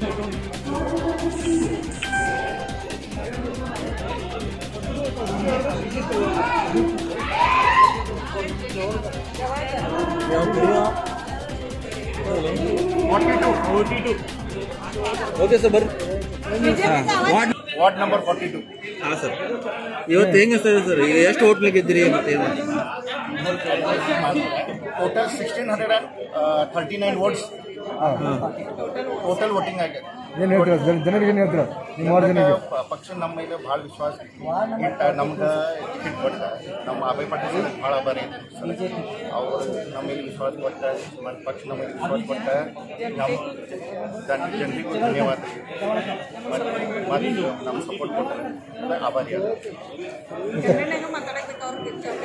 okay sir ಬರ್ರಿ ward number forty two ಹಾಂ sir ಇವತ್ತು ಹೆಂಗೆ ಸರ್ ಸರ್ ಈಗ ಎಷ್ಟು ಹೋಟ್ಲ್ ಗೆದ್ದಿರಿ ಮತ್ತೆ ಏನು total sixteen hundred and thirty nine votes total voting ಆಗಿದೆ ಏನು ಹೇಳ್ತೀರ ಜನ ಜನರಿಗೆ ಏನು ಹೇಳ್ತೀರ ನಿಮ್ಮ ವಾರ್ಡ್ ಜನರಿಗೆ ಪ- ಪಕ್ಷ ನಮ್ಮ ಮೇಲೆ ಭಾಳ ವಿಶ್ವಾಸ ಇಟ್ಟ ನಮ್ಗೆ ಟಿಕೆಟ್ ಕೊಟ್ಟ ನಮ್ಮ ಅಭಯ ಪಾಟೀಲ್ ಭಾಳ ಆಭಾರಿ ಐತಿ ಅವರು ನಮ್ಮ ಮೇಲೆ ವಿಶ್ವಾಸ ಕೊಟ್ಟ ನಮ್ಮ ಪಕ್ಷ ನಮ್ಮ ಮೇಲೆ ವಿಶ್ವಾಸ ಕೊಟ್ಟ ನಮ್ಮ ಜನ ಜನರಿಗೂ ಧನ್ಯವಾದ ಮತ್ತು ಮತ್ತು ನಮ್ಮ ಸಪೋರ್ಟ್ ಕೊಟ್ಟ ಆಭಾರಿ ಅದ ಮಾತಾಡಕ್ಕೆ ಅವ್ರಿಗೆ